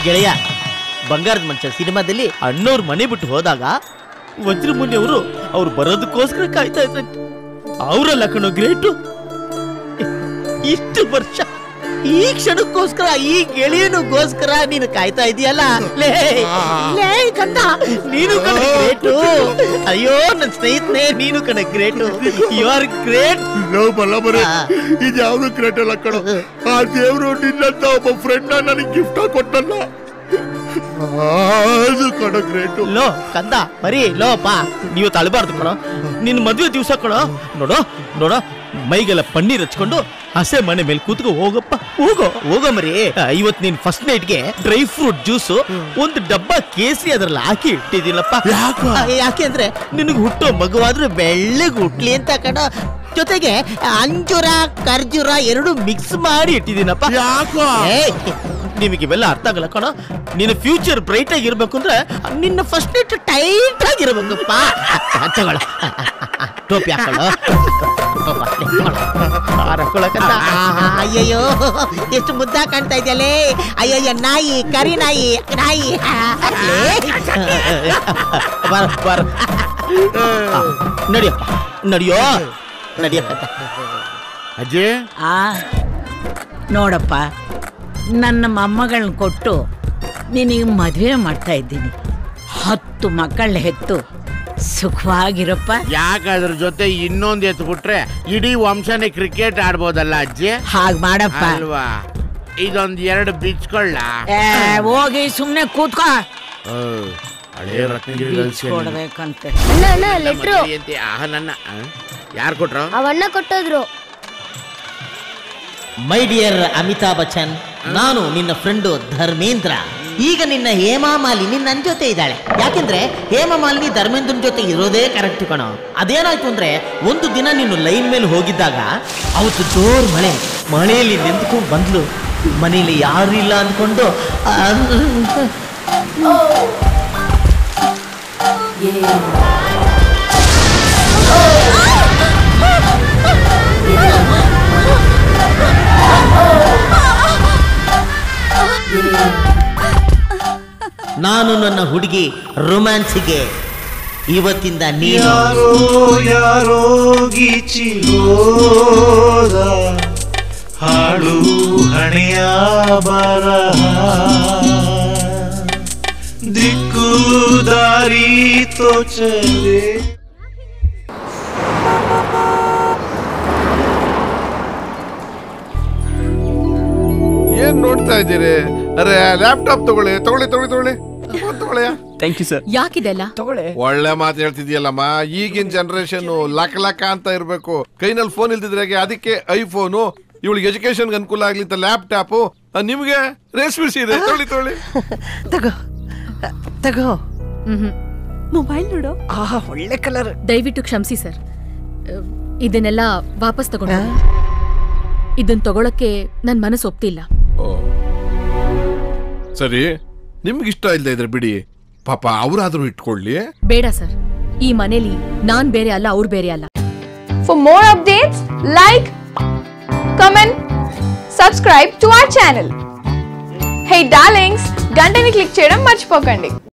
ಗೆಳೆಯ ಬಂಗಾರದ ಮನುಷ್ಯ ಸಿನಿಮಾದಲ್ಲಿ ಅಣ್ಣವ್ರ ಮನೆ ಬಿಟ್ಟು ಹೋದಾಗ ವಜ್ರಮುನಿ ಅವರು ಅವ್ರು ಬರೋದಕ್ಕೋಸ್ಕರ ಕಾಯ್ತಾ ಇದ್ರಂತೆ ಅವರಲ್ಲ ಕಣೋ ಗ್ರೇಟು ಇಷ್ಟು ವರ್ಷ ಈ ಕ್ಷಣಕ್ಕೋಸ್ಕರ ಈ ಗೆಳೆಯನಿಗೋಸ್ಕರ ನೀನು ಕಾಯ್ತಾ ಇದೀಯಲ್ಲ ಲೇ ಲೇ ಕಂದ ನೀನು ಕಣ ಗ್ರೇಟು ಅಯ್ಯೋ ನನ್ನ ಸ್ನೇಹಿತನೇ ನೀನು ಕಣ ಗ್ರೇಟು ಯು ಆರ್ ಗ್ರೇಟ್ ಲೋ ಬಲ ಬರೀ ಆ. ಇದು ಯಾವ್ದು ಕ್ರೇಟ್ ಅಲ್ಲ ಕಣೋ ಆ ದೇವ್ರು ನಿನ್ನಂತ ಒಬ್ಬ ಫ್ರೆಂಡ್ ನನಗೆ ಗಿಫ್ಟ್ ಕೊಟ್ಟಲ್ಲ ಅದು ಕಣೋ ಗ್ರೇಟು ಲೋ ಕಂದ ಬರೀ ಲೋ ಪಾ ನೀವು ತಳಬಾರ್ದು ಕಣೋ ನಿನ್ನ ಮದುವೆ ದಿವಸ ಕಣೋ ನೋಡೋ ನೋಡೋ ಮೈಗೆಲ್ಲ ಪನ್ನೀರ್ ಹಚ್ಕೊಂಡು ಹಸೆ ಮನೆ ಮೇಲೆ ಕೂತ್ಕೊ ಹೋಗಪ್ಪ ಹೋಗೋ ಹೋಗೋ ಮರಿ ಇವತ್ ನೀನ್ ಫಸ್ಟ್ ನೈಟ್ಗೆ ಡ್ರೈ ಫ್ರೂಟ್ ಜ್ಯೂಸ್ ಒಂದು ಡಬ್ಬ ಕೇಸರಿ ಅದ್ರಲ್ಲಿ ಹಾಕಿ ಇಟ್ಟಿದ್ದೀನಪ್ಪ ಯಾಕೋ? ಯಾಕೆ ಅಂದ್ರೆ ನಿನಗೆ ಹುಟ್ಟೋ ಮಗುವಾದ್ರೂ ಬೆಳ್ಳಗ್ ಹುಟ್ಲಿ ಅಂತ ಕಣ ಜೊತೆಗೆ ಅಂಜೂರ ಖರ್ಜೂರ ಎರಡು ಮಿಕ್ಸ್ ಮಾಡಿ ಇಟ್ಟಿದ್ದೀನಪ್ಪ ಯಾಕೋ ಏಯ್, ನಿಮಗೆ ಇವೆಲ್ಲ ಅರ್ಥ ಆಗಲ್ಲ ಕಣ ನಿನ್ನ ಫ್ಯೂಚರ್ ಬ್ರೈಟ್ ಆಗಿರ್ಬೇಕು ಅಂದ್ರೆ ನಿನ್ನ ಫಸ್ಟ್ ನೈಟ್ ಟೈಟ್ ಆಗಿರ್ಬೇಕಪ್ಪ ತಗೊಳ ಟೋಪಿ ಹಾಕೊಳ್ಳೋ ಟೋಪ, ತಗೊಳ್ಳೋ. ಹಾರ ಹಾಕೊಳ್ಳೋಕಂತ. ಆಹಾ, ಅಯ್ಯಯ್ಯೋ ಎಷ್ಟು ಮುದ್ದ ಕಾಣ್ತಾ ಇದೆಯಲ್ಲೇ ಅಯ್ಯಯ್ಯ ನಾಯಿ ಕರಿ ನಾಯಿ ನಾಯಿ ಲೇ. ಬಾರ ಬಾರ ಆ, ನಡಿಯಪ್ಪ ನಡಿಯೋ ನಡಿಯಪ್ಪ ಅಜ್ಜಿ ಆ ನೋಡಪ್ಪ ನನ್ನ ಮೊಮ್ಮಗಳನ್ನ ಕೊಟ್ಟು ನಿನಗೆ ಮದುವೆ ಮಾಡ್ತಾ ಇದ್ದೀನಿ ಹತ್ತು ಮಕ್ಕಳನ್ನ ಹೆತ್ತು ಸುಖವಾಗಿರಪ್ಪ ಯಾಕೆ ಅದ್ರ ಜೊತೆ ಇನ್ನೊಂದ್ ಎತ್ಬಿಟ್ರೆ ಇಡೀ ವಂಶನೇ ಕ್ರಿಕೆಟ್ ಆಡ್ಬೋದಲ್ಲ ಅಜ್ಜಿ ಹಾಗೆ ಮಾಡಪ್ಪ ಅಲ್ವಾ ಇದೊಂದ್ ಎರಡು ಬಿಚ್ಕೊಳ್ಳ ಏ, ಹೋಗಿ ಸುಮ್ಮನೆ ಕೂತ್ಕೋ ಹಳೇ ರತ್ನಗಿರಿ ಕೊಡ್ಬೇಕಂತೆ ಅಣ್ಣ ಅಣ್ಣ ಲೆಟ್ರು ಆಹ ನನ್ನ ಯಾರು ಕೊಟ್ರು ಅವಣ್ಣ ಕೊಟ್ಟೋದ್ರು ಮೈ ಡಿಯರ್ ಅಮಿತಾಬ್ ಬಚ್ಚನ್ ನಾನು ನಿನ್ನ ಫ್ರೆಂಡು ಧರ್ಮೇಂದ್ರ ಈಗ ನಿನ್ನ ಹೇಮಾಮಾಲಿನಿ ನನ್ನ ಜೊತೆ ಇದ್ದಾಳೆ ಯಾಕೆಂದ್ರೆ ಹೇಮಮಾಲಿನಿ ಧರ್ಮೇಂದ್ರನ್ ಜೊತೆ ಇರೋದೇ ಕರೆಕ್ಟ್ ಕಣೋ ಅದೇನಾಯ್ತು ಅಂದ್ರೆ ಒಂದು ದಿನ ನೀನು ಲೈನ್ ಮೇಲೆ ಹೋಗಿದ್ದಾಗ ಅವತ್ತು ಜೋರ್ ಮಳೆ ಮಳೆಯಲ್ಲಿ ನಿಂತ್ಕೊಂಡು ಬಂದ್ಲು ಮನೇಲಿ ಯಾರು ಇಲ್ಲ ಅಂದ್ಕೊಂಡು ಆ, ನಾನು ನನ್ನ ಹುಡುಗಿ ರೊಮ್ಯಾನ್ಸಿಗೆ ಇವತ್ತಿಂದ ನೀನು ಯಾರೋ ಯಾರೋ ಗೀಚಿರೋದ ಹಾಡು ಹಣೆಯ ಬರಹ ದಿಕ್ಕು ದಾರಿ ತೋಚದೆ ಏನ್ ನೋಡ್ತಾ ಇದ್ದೀರಿ ಅರೆ ಲ್ಯಾಪ್ಟಾಪ್ ತಗೊಳ್ಳಿ ತಗೊಳ್ಳಿ ತಗೊಳ್ಳಿ ತಗೊಳ್ಳಿ ತಗೊಳ್ಳಿ ಥ್ಯಾಂಕ್ ಯು ಸರ್ ಯಾಕಿದೆಲ್ಲ ಒಳ್ಳೆ ಮಾತು ಹೇಳ್ತಿದ್ಯಲ್ಲಮ್ಮ ಈಗಿನ ಜನರೇಷನ್ ಲಕ್ ಲಕ್ಕ ಅಂತ ಇರ್ಬೇಕು ಕೈನಲ್ಲಿ ಫೋನ್ ಇಲ್ದಿದ್ರೆ ಹೇಗೆ? ಅದಕ್ಕೆ ಐಫೋನು ಇವಳಿಗೆ ಎಜುಕೇಶನ್ ಅನುಕೂಲ ಆಗ್ಲಿ ಅಂತ ಲ್ಯಾಪ್ಟಾಪ್ ನಿಮ್ಗೆ ರೇಷ್ಮೆ ಸೀರೆ ತಗೊಳ್ಳಿ ತಗೊಳ್ಳಿ ತಗೋ ತಗೋ ಮೊಬೈಲ್ ನೋಡು ಆಹಾ ಒಳ್ಳೆ ಕಲರ್ ದಯವಿಟ್ಟು ಕ್ಷಮಿಸಿ ಸರ್ ಅಹ್, ಇದನ್ನೆಲ್ಲ ವಾಪಸ್ ತಗೊಂಡು ಇದನ್ನ ತಗೊಳಕ್ಕೆ ನನ್ ಮನಸ್ಸು ಒಪ್ತಿಲ್ಲ ಓ. ಸರಿ ನಿಮ್ಗೆ ಇಷ್ಟ ಇಲ್ಲದೆ ಇದ್ರೆ ಬಿಡಿ ಪಾಪ ಅವರಾದ್ರೂ ಇಟ್ಕೊಳ್ಳಿ ಬೇಡ ಸರ್ ಈ ಮನೇಲಿ ನಾನ್ ಬೇರೆ ಅಲ್ಲ ಅವ್ರು ಬೇರೆ ಅಲ್ಲ For more updates, like, comment, subscribe to our channel. Hey darlings, గంటని click చేయడం మర్చిపోకండి